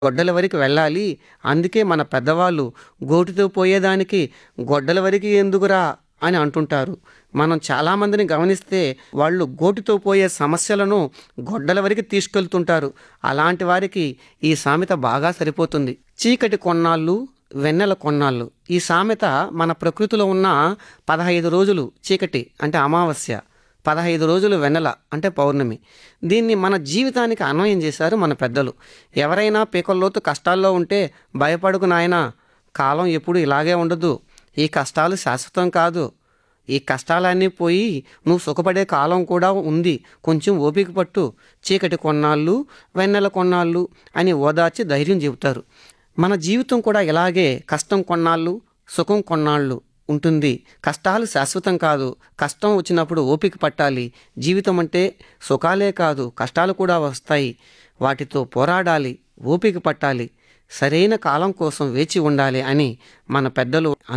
గొడ్డల వరకు వెళ్ళాలి అందుకే మన పెద్దవాళ్ళు గోటితో పోయేదానికి గొడ్డల వరకు ఎందుకురా అని అంటుంటారు మనం చాలామందిని గమనిస్తే వాళ్ళు గోటితో పోయే సమస్యలను గొడ్డల వరకు తీసుకెళ్తుంటారు అలాంటి వారికి ఈ సామెత బాగా సరిపోతుంది చీకటి కొన్నాళ్ళు వెన్నెల కొన్నాళ్ళు ఈ సామెత మన ప్రకృతిలో ఉన్న పదహైదు రోజులు చీకటి అంటే అమావాస్య పదహైదు రోజులు వెన్నెల అంటే పౌర్ణమి దీన్ని మన జీవితానికి అన్వయం చేశారు మన పెద్దలు ఎవరైనా పీకల్లోతు కష్టాల్లో ఉంటే భయపడుకు నాయనా కాలం ఎప్పుడు ఇలాగే ఉండదు ఈ కష్టాలు శాశ్వతం కాదు ఈ కష్టాలన్నీ పోయి నువ్వు సుఖపడే కాలం కూడా ఉంది కొంచెం ఓపిక పట్టు చీకటి కొన్నాళ్ళు వెన్నెల కొన్నాళ్ళు అని ఓదార్చి ధైర్యం చెబుతారు మన జీవితం కూడా ఇలాగే కష్టం కొన్నాళ్ళు సుఖం కొన్నాళ్ళు ఉంటుంది కష్టాలు శాశ్వతం కాదు కష్టం వచ్చినప్పుడు ఓపిక పట్టాలి జీవితం అంటే సుఖాలే కాదు కష్టాలు కూడా వస్తాయి వాటితో పోరాడాలి ఓపిక పట్టాలి సరైన కాలం కోసం వేచి ఉండాలి అని మన పెద్దలు